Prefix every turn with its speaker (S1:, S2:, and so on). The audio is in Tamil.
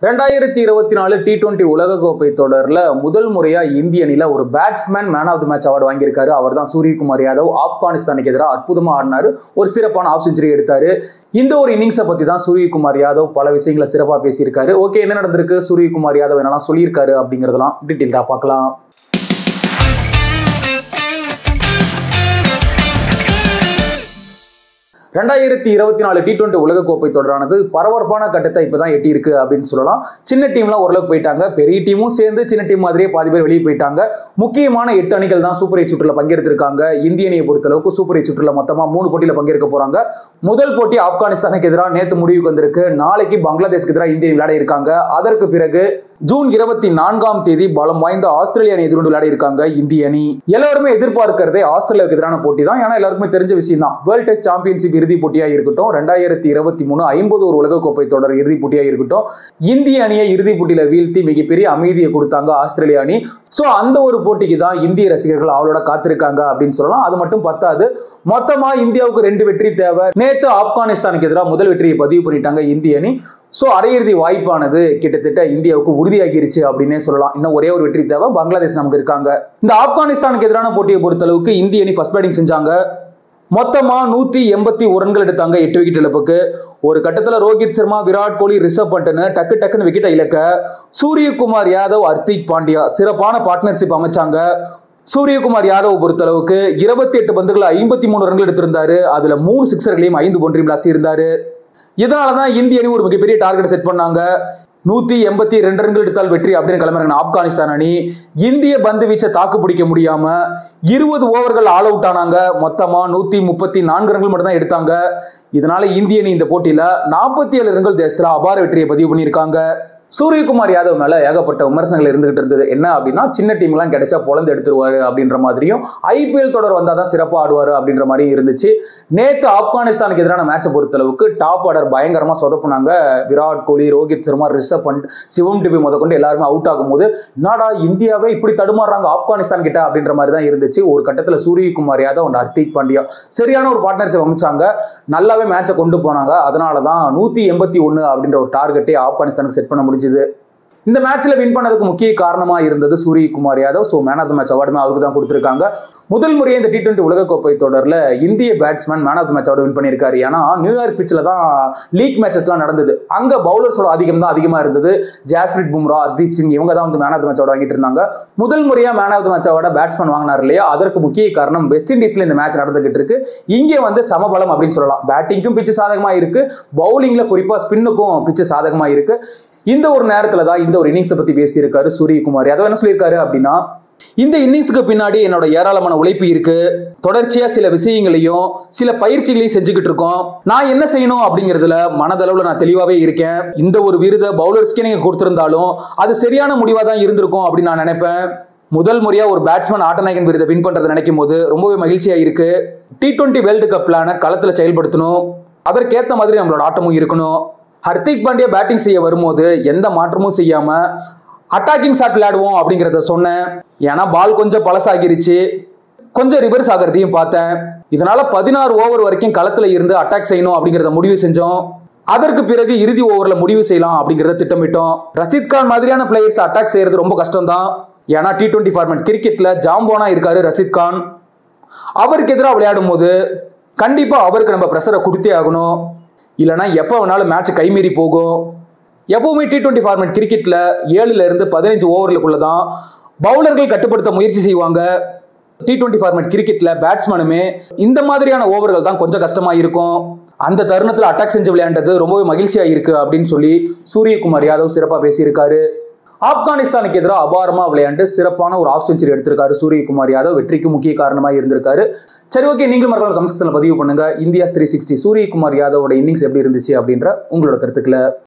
S1: ரெண்டாயிரத்தி இருபத்தி நாலு டி டுவெண்ட்டி உலகக்கோப்பை தொடரில் முதல் முறையாக இந்திய அணியில் ஒரு batsman man of the match award வாங்கியிருக்காரு அவர் தான் சூரியகுமார் யாதவ் ஆப்கானிஸ்தானுக்கு எதிராக அற்புதமாக ஆடினார் ஒரு சிறப்பான ஆஃப் செஞ்சுரி எடுத்தார் இந்த ஒரு இன்னிங்ஸை பற்றி தான் சூரியகுமார் யாதவ் பல விஷயங்களை சிறப்பாக பேசியிருக்காரு ஓகே என்ன நடந்திருக்கு சூரியகுமார் யாதவ் என்னெல்லாம் சொல்லியிருக்காரு அப்படிங்கிறதெல்லாம் டீட்டெயில்டாக பார்க்கலாம் ரெண்டாயிரத்தி இருபத்தி நாலு டி டுவெண்ட்டி உலகக்கோப்பை தொடரானது பரபரப்பான கட்டத்தை இப்போ தான் எட்டியிருக்கு அப்படின்னு சொல்லலாம் சின்ன டீம்லாம் ஓரளவுக்கு போயிட்டாங்க பெரிய டீமும் சேர்ந்து சின்ன டீம் மாதிரியே பாதி பேர் வெளியே போயிட்டாங்க முக்கியமான எட்டு அணிகள் தான் சூப்பர் எயிட் சுற்றுல பங்கேற்றிருக்காங்க இந்திய அணியை பொறுத்தளவுக்கு சூப்பர் எயிட் சுற்றுல மொத்தமாக மூணு போட்டியில் பங்கேற்க போறாங்க முதல் போட்டி ஆப்கானிஸ்தானுக்கு எதிராக நேற்று முடிவுக்கு வந்திருக்கு நாளைக்கு பங்களாதேஷ்க்கு எதிராக இந்திய விளையாட இருக்காங்க அதற்கு பிறகு ஜூன் இருபத்தி நான்காம் தேதி பலம் வாய்ந்த ஆஸ்திரேலிய அணி எதிர்கொண்டு விளையாடி இருக்காங்க இந்திய அணி எல்லாருமே எதிர்பார்க்கிறதே ஆஸ்திரேலியாவுக்கு எதிரான போட்டி தான் ஏன்னா எல்லாருக்குமே தெரிஞ்ச விஷயம் தான் வேர்ல்ட் டெஸ்ட் சாம்பியன்ஷிப் இறுதி போட்டியா இருக்கட்டும் ரெண்டாயிரத்தி இருபத்தி மூணு ஐம்பது ஒரு உலகக்கோப்பை தொடர் இறுதி போட்டியா இருக்கட்டும் இந்திய அணியை இறுதி போட்டியில வீழ்த்தி மிகப்பெரிய அமைதியை கொடுத்தாங்க ஆஸ்திரேலிய அணி ஸோ அந்த ஒரு போட்டிக்கு தான் இந்திய ரசிகர்கள் அவளோட காத்திருக்காங்க அப்படின்னு சொல்லலாம் அது மட்டும் பத்தாது மொத்தமா இந்தியாவுக்கு ரெண்டு வெற்றி தேவை நேத்து ஆப்கானிஸ்தானுக்கு எதிராக முதல் வெற்றியை பதிவு பண்ணிட்டாங்க இந்திய அணி ஸோ அரையிறுதி வாய்ப்பானது கிட்டத்தட்ட இந்தியாவுக்கு உறுதியாகிருச்சு அப்படின்னே சொல்லலாம் இன்னும் ஒரே ஒரு வெற்றி தேவை பங்களாதேஷ் நமக்கு இருக்காங்க இந்த ஆப்கானிஸ்தானுக்கு எதிரான போட்டியை பொறுத்தளவுக்கு இந்திய அணி ஃபர்ஸ்ட் பேட்டிங் செஞ்சாங்க மொத்தமா நூத்தி எண்பத்தி ஒரு ரன்கள் எடுத்தாங்க எட்டு விக்கெட் இழப்புக்கு ஒரு கட்டத்துல ரோஹித் சர்மா விராட் கோலி ரிஷப் பண்ட்னு டக்கு டக்குன்னு விக்கெட்டை இழக்க சூரியகுமார் யாதவ் ஹர்திக் பாண்டியா சிறப்பான பார்ட்னர்ஷிப் அமைச்சாங்க சூரியகுமார் யாதவ் பொறுத்தளவுக்கு இருபத்தி எட்டு பந்துகள் ஐம்பத்தி மூணு ரன்கள் எடுத்திருந்தாரு அதுல மூணு சிக்ஸர்களையும் ஐந்து பவுண்டரியும் பிளாசி இருந்தாரு இதனால தான் இந்திய அணி ஒரு மிகப்பெரிய டார்கெட் செட் பண்ணாங்க நூத்தி எண்பத்தி ரெண்டு ரன்கள் எடுத்தால் வெற்றி அப்படின்னு கிளம்புறாங்க ஆப்கானிஸ்தான் அணி இந்திய பந்து வீச்சை தாக்கு பிடிக்க முடியாம இருபது ஓவர்கள் ஆல் அவுட் ஆனாங்க மொத்தமா நூத்தி முப்பத்தி நான்கு ரன்கள் மட்டும் தான் எடுத்தாங்க இதனால இந்திய அணி இந்த போட்டியில நாற்பத்தி ஏழு ரன்கள் தேசத்துல அபார வெற்றியை பதிவு பண்ணியிருக்காங்க சூரியகுமார் யாதவ் மேல ஏகப்பட்ட விமர்சனங்கள் இருந்துகிட்டு இருந்தது என்ன அப்படின்னா சின்ன டீம்லாம் கிடைச்சா பொழந்து எடுத்துருவாரு அப்படின்ற மாதிரியும் ஐபிஎல் தொடர் வந்தால் தான் சிறப்பாக ஆடுவார் அப்படின்ற மாதிரியும் இருந்துச்சு நேற்று ஆப்கானிஸ்தானுக்கு எதிரான மேட்சை பொறுத்தளவுக்கு டாப் ஆர்டர் பயங்கரமாக சொதப்புனாங்க விராட் கோலி ரோஹித் சர்மா ரிஷப் பண்ட் சிவம் டிபி முத கொண்டு எல்லாருமே அவுட் ஆகும்போது என்னடா இந்தியாவே இப்படி தடுமாறுறாங்க ஆப்கானிஸ்தான் கிட்ட அப்படின்ற மாதிரி தான் இருந்துச்சு ஒரு கட்டத்தில் சூரியகுமார் யாதவ் அண்ட் ஹர்திக் பாண்டியா சரியான ஒரு பார்ட்னர்ஷிப் அமைச்சாங்க நல்லாவே மேட்சை கொண்டு போனாங்க அதனால தான் நூற்றி எண்பத்தி ஒன்று அப்படின்ற ஒரு டார்கெட்டே ஆப்கானிஸ்தானுக்கு செட் பண்ண முடிஞ்சுது இந்த மேட்ச்ல வின் பண்ணதுக்கு முக்கிய காரணமா இருந்தது Suryakumar Yadav so man of the match அவார்டுமே அவருக்கு தான் கொடுத்துருக்காங்க முதல் முறையே இந்த டி டுவெண்ட்டி உலகக்கோப்பை தொடரில் இந்திய batsman man of the match award win பண்ணியிருக்காரு ஏன்னா நியூயார்க் பிச்சில் தான் லீக் மேட்சஸ்லாம் நடந்தது அங்கே பவுலர்ஸோட அதிகம் தான் அதிகமாக இருந்தது ஜாஸ்பிரிட் பும்ரா ஹர்தீப் சிங் இவங்க தான் வந்து man of the match award வாங்கிட்டு இருந்தாங்க முதல் முறையாக மேன் ஆஃப் த மேட்ச் அவார்டை பேட்ஸ்மேன் வாங்கினார் இல்லையா அதற்கு முக்கிய காரணம் வெஸ்ட் இண்டீஸ்ல இந்த மேட்ச் நடந்துகிட்டு இருக்கு இங்கே வந்து சமபலம் அப்படின்னு சொல்லலாம் பேட்டிங்க்கும் பிச்சு சாதகமாக இருக்கு பவுலிங்ல குறிப்பாக ஸ்பின்னுக்கும் பிச்சு சாதகமாக இருக்கு இந்த ஒரு நேரத்துல தான் இந்த ஒரு இன்னிங்ஸை பத்தி பேசியிருக்காரு சூரியகுமார் அதை என்ன சொல்லியிருக்காரு அப்படின்னா இந்த இன்னிங்ஸுக்கு பின்னாடி என்னோட ஏராளமான உழைப்பு இருக்கு தொடர்ச்சியா சில விஷயங்களையும் சில பயிற்சிகளையும் செஞ்சுக்கிட்டு இருக்கோம் நான் என்ன செய்யணும் அப்படிங்கிறதுல மனதளவுல நான் தெளிவாவே இருக்கேன் இந்த ஒரு விருதை பவுலர்ஸ்க்கே நீங்க கொடுத்திருந்தாலும் அது சரியான முடிவா தான் இருந்திருக்கும் அப்படின்னு நான் நினைப்பேன் முதல் முறையா ஒரு பேட்ஸ்மேன் ஆட்டநாயகன் விருதை வின் பண்றதை நினைக்கும் போது ரொம்பவே மகிழ்ச்சியா இருக்கு T twenty world cup plan களத்துல செயல்படுத்தணும் அதற்கேற்ற மாதிரி நம்மளோட ஆட்டமும் இருக்கணும் ஹர்திக் பாண்டியா பேட்டிங் செய்ய வரும்போது எந்த மாற்றமும் செய்யாம அட்டாக்கிங் ஷாட் விளையாடுவோம் அப்படிங்கிறத சொன்னேன் ஏன்னா பால் கொஞ்சம் பழசாகிருச்சு கொஞ்சம் ரிவர்ஸ் ஆகிறதையும் பார்த்தேன் இதனால பதினாறு ஓவர் வரைக்கும் களத்துல இருந்து அட்டாக் செய்யணும் அப்படிங்கிறத முடிவு செஞ்சோம் அதற்கு பிறகு இறுதி ஓவரில் முடிவு செய்யலாம் அப்படிங்கிறத திட்டமிட்டோம் ரஷீத் கான் மாதிரியான பிளேயர்ஸ் அட்டாக் செய்யறது ரொம்ப கஷ்டம் தான் ஏன்னா டி டுவெண்ட்டி ஃபார்மேட் கிரிக்கெட்ல ஜாம்போனா இருக்காரு ரஷீத் கான் அவருக்கு எதிராக விளையாடும் போது கண்டிப்பா அவருக்கு நம்ம ப்ரெஷரை கொடுத்தே ஆகணும் இல்லைனா எப்போ வேணாலும் மேட்ச் கைமீறி போகும் எப்பவுமே டி டுவெண்ட்டி ஃபார்மேட் கிரிக்கெட்டில் ஏழுல இருந்து பதினஞ்சு ஓவர்களுக்குள்ள தான் பவுலர்கள் கட்டுப்படுத்த முயற்சி செய்வாங்க டி டுவெண்ட்டி ஃபார்மேட் கிரிக்கெட்டில் பேட்ஸ்மேனுமே இந்த மாதிரியான ஓவர்கள் தான் கொஞ்சம் கஷ்டமாக இருக்கும் அந்த தருணத்தில் அட்டாக் செஞ்சு விளையாண்டது ரொம்பவே மகிழ்ச்சியாக இருக்கு அப்படின்னு சொல்லி சூரியகுமார் யாதவ் சிறப்பாக பேசியிருக்காரு ஆப்கானிஸ்தானுக்கு எதிராக அபாரமாக விளையாண்டு சிறப்பான ஒரு ஆஃப் செஞ்சுரி எடுத்திருக்காரு சூரியகுமார் யாதவ் வெற்றிக்கு முக்கிய காரணமாக இருந்திருக்காரு சரி ஓகே நீங்களும் மறக்காம கமெண்ட் செக்ஷனில் பதிவு பண்ணுங்க இந்தியா த்ரீ சிக்ஸ்டி சூரியகுமார் யாதவோட இன்னிங்ஸ் எப்படி இருந்துச்சு அப்படின்ற உங்களோட கருத்துக்களை